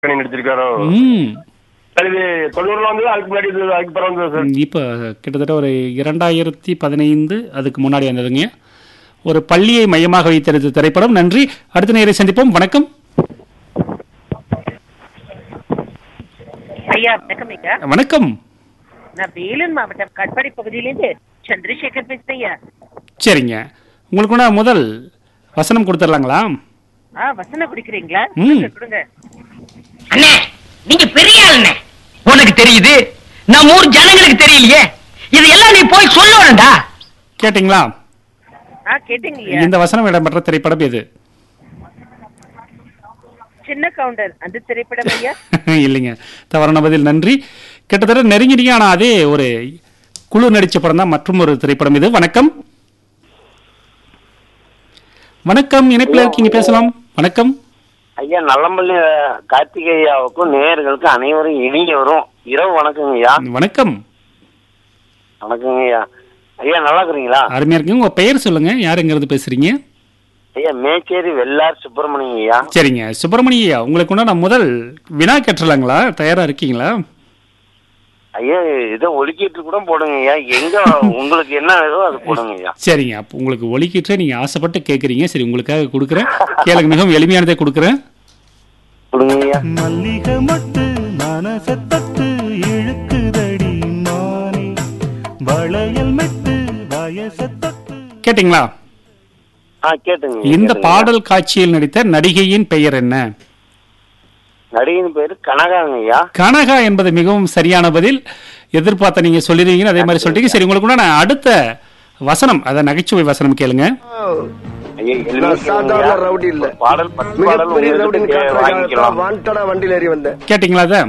பண்ணி நடிச்சிருக்காரோ ம் சார் இது தொண்ணூறுல வந்து அதுக்கு முன்னாடி இது அதுக்கு பிறகு வந்தது சார் இப்போ கிட்டத்தட்ட ஒரு இரண்டாயிரத்தி பதினைந்து அதுக்கு முன்னாடி வந்ததுங்க ஒரு பள்ளியை மையமாக வைத்திருந்த திரைப்படம் நன்றி அடுத்த நேரை சந்திப்போம் வணக்கம் ஐயா வணக்கம் ஐயா வணக்கம் நான் வேலூர் மாவட்டம் கட்பாடி பகுதியிலேருந்து சந்திரசேகர் பேசுறேன் ஐயா சரிங்க உங்களுக்கு கூட முதல் வசனம் கொடுத்துடலாங்களா ஆ வசனம் குடிக்கிறீங்களா ம். கொடுங்க, கொடுங்க அண்ணே நீங்க பெரிய ஆளுண்ணே உனக்கு தெரியுது நம்ம ஊர் ஜனங்களுக்கு தெரியலையே இதெல்லாம் நீ போய் சொல்லணும்டா கேட்டிங்களா ஆ கேட்டீங்க ஐயா இந்த வசனம் இடம்பெற்ற திரைப்படம் எது சின்ன கவுண்டர் அந்த திரைப்படம் ஐயா இல்லைங்க தவறான பதில் நன்றி கிட்டத்தட்ட நெருங்கிட்டீங்க ஆனால் அதே ஒரு குழு நடிச்ச படம் தான் மற்றும் ஒரு திரைப்படம் இது வணக்கம் வணக்கம் இணைப்பில் இருக்கீங்க பேசலாம் வணக்கம் ஐயா நல்லம்பள்ளி கார்த்திகேயாவுக்கும் நேயர்களுக்கும் அனைவரும் இனிய வரும் இரவு வணக்கங்க ஐயா வணக்கம் வணக்கங்க ஐயா ஐயா நல்லா இருக்கிறீங்களா அருமையா இருக்குங்க உங்க பெயர் சொல்லுங்க யார் எங்கிருந்து பேசுறீங்க ஐயா மேச்சேரி வெள்ளார் சுப்பிரமணியம் ஐயா சரிங்க சுப்பிரமணியா உங்களுக்கு உண்டான முதல் வினா கேட்டுலாங்களா தயாரா இருக்கீங்களா ஐயா இதை ஒலிக்கிட்டு கூட போடுங்க ஐயா எங்க உங்களுக்கு என்ன ஏதோ அது போடுங்க ஐயா சரிங்க அப்போ உங்களுக்கு ஒலிக்கிட்டு நீங்க ஆசைப்பட்டு கேட்குறீங்க சரி உங்களுக்காக கொடுக்குறேன் கேளுங்க மிகவும் எளிமையானதே கொடுக்குறேன் கொடுங்க ஐயா மல்லிகை மட்டு மனச தட்டு இழுக்குதடி மானே வளையல் மெட்டு வயச தொட்டு ஆ கேட்டிங்களா கேட்டுங்க இந்த கேட்டுங்க. பாடல் காட்சியில் நடித்த நடிகையின் பெயர் என்ன நடிகையின் பேரு கனகாங்க ஐயா கனகா என்பது மிகவும் சரியான பதில் எதிர்பார்த்த நீங்க சொல்லிருக்கீங்க அதே மாதிரி சொல்லிட்டீங்க சரி உங்களுக்கு நான் அடுத்த வசனம் அத நகைச்சுவை வசனம் கேளுங்க ஐயா எளிமையா நான் சாதாரண கேளுங்க ஐயா. ரவுடி இல்ல ஒரு பாடல் பத்து பாடல் மிகப்பெரிய ரவுடின்னு உங்களுக்கு காட்டுறதுக்காக வாங்கிக்கலாம் வாண்டடா வண்டியில ஏறி வந்தேன் கேட்டிங்களா அத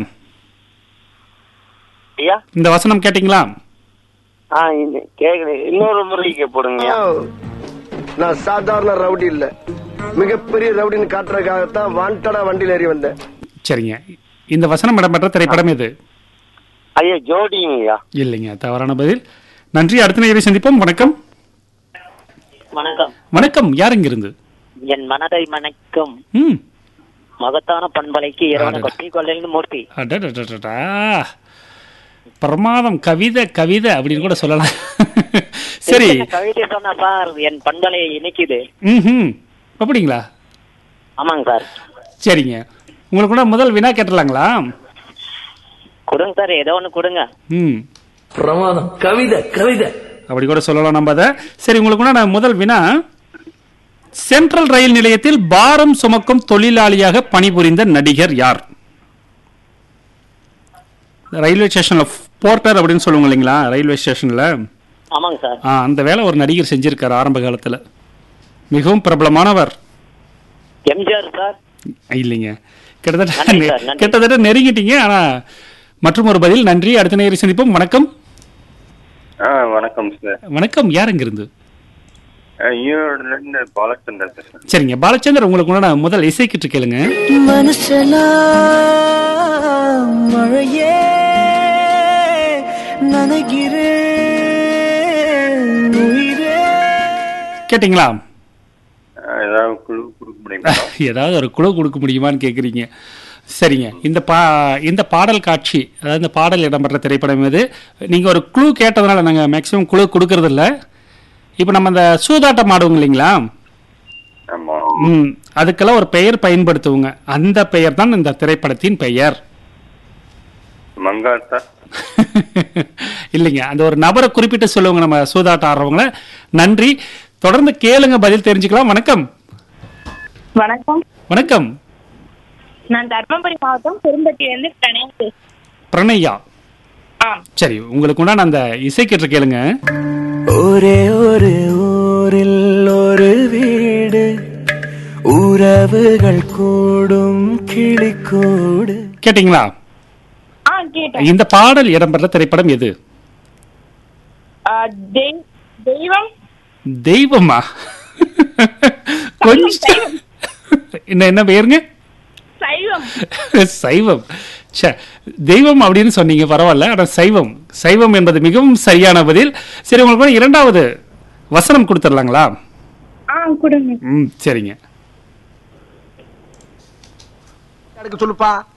ஐயா இந்த வசனம் கேட்டிங்களா ஆ இந்த கேக்குறேன் இன்னொரு முறைக்கு போடுங்க ஐயா நான் சாதாரண ரவுடி இல்ல மிகப்பெரிய ரவுடின்னு காட்டுறதுக்காகத்தான் வாண்டடா வண்டியில ஏறி வந்தேன் சரிங்க இந்த வசனம் இடம்பெற்ற திரைப்படம் எது ஐயா ஜோடிங்க ஐயா இல்லைங்க தவறான பதில் நன்றி அடுத்த நேரம் சந்திப்போம் வணக்கம் வணக்கம் வணக்கம் யார் இங்கிருந்து என் மனதை மணக்கும் ம் மகத்தான பண்பலைக்கு இரவன அடடா. கொட்டி கொள்ளையிலிருந்து மூர்த்தி அடடடடடா. பிரமாதம் கவிதை கவிதை அப்படின்னு கூட சொல்லலாம் சரி என்ன கவிதை சொன்னா சார் என் பண்பலையை இணைக்குது ம் அப்படிங்களா ஆமாங்க சார் சரிங்க உங்களுக்கு கூட முதல் வினா கேட்டலாங்களா கொடுங்க சார் ஏதோ ஒண்ணு கொடுங்க ம் பிரமாதம் கவிதை கவிதை அப்படி கூட சொல்லலாம் நம்ம அதை சரி உங்களுக்கு கூட நான் முதல் வினா சென்ட்ரல் ரயில் நிலையத்தில் பாரம் சுமக்கும் தொழிலாளியாக பணிபுரிந்த நடிகர் யார் ரயில்வே ஸ்டேஷன்ல போர்ட்டர் அப்படின்னு சொல்லுவாங்க இல்லைங்களா ரயில்வே ஸ்டேஷன்ல ஆமாங்க சார் ஆ அந்த வேலை ஒரு நடிகர் செஞ்சிருக்காரு ஆரம்ப காலத்துல மிகவும் பிரபலமானவர் எம்ஜிஆர் சார் இல்லைங்க கிட்டத்தட்ட நன்றி சார், நன்றி. கிட்டத்தட்ட நெருங்கிட்டீங்க ஆனா மற்றும் ஒரு பதில் நன்றி அடுத்த நேரம் சந்திப்போம் வணக்கம் ஆ வணக்கம் சார் வணக்கம் யார் இங்கிருந்து ஈரோடுல இருந்து பாலச்சந்தர் பேசுறேன் சரிங்க பாலச்சந்தர் உங்களுக்கு உண்டான முதல் இசைக்கிட்டு கேளுங்க மனசெல்லாம் மழையே நனைகிறேன் உயிரே கேட்டிங்களா ஏதாவது குழு கொடுக்க முடியுமா ஏதாவது ஒரு குழு கொடுக்க முடியுமான்னு கேட்குறீங்க சரிங்க இந்த பா இந்த பாடல் காட்சி அதாவது இந்த பாடல் இடம்பெற்ற திரைப்படம் இது நீங்கள் ஒரு குழு கேட்டதுனால நாங்கள் மேக்ஸிமம் குழு கொடுக்கறதில்ல இப்போ நம்ம அந்த சூதாட்டம் ஆடுவோங்க இல்லைங்களா ஆமா ம் அதுக்கெல்லாம் ஒரு பெயர் பயன்படுத்துவோங்க அந்த பெயர் தான் இந்த திரைப்படத்தின் பெயர் மங்காத்தா இல்லைங்க அந்த ஒரு நபரை குறிப்பிட்டு சொல்லுவாங்க நம்ம சூதாட்டம் ஆடுறவங்கள நன்றி தொடர்ந்து கேளுங்க பதில் தெரிஞ்சுக்கலாம் வணக்கம் வணக்கம் வணக்கம் நான் தர்மபுரி மாவட்டம் பெரும்பட்டியிலிருந்து பிரணயம் பேசுறேன் பிரணயா ஆ சரி உங்களுக்கு உண்டான அந்த இசை கேட்டு கேளுங்க ஒரே ஒரு ஊரில் ஒரு வீடு உறவுகள் கூடும் கிளிக்கூடு கேட்டிங்களா ஆ கேட்டேன் இந்த பாடல் இடம்பெற்ற திரைப்படம் எது ஆ, தெய்- தெய்வம் தெய்வமா கொஞ்சம் என்ன என்ன பேருங்க சைவம் சைவம் ச்சே, தெய்வம் அப்படின்னு சொன்னீங்க பரவாயில்ல ஆனா சைவம் சைவம் என்பது மிகவும் சரியான பதில் சரி உங்களுக்கு வந்து இரண்டாவது வசனம் கொடுத்துடலாங்களா ஆ கொடுங்க ம் சரிங்க எனக்கு சொல்லுப்பா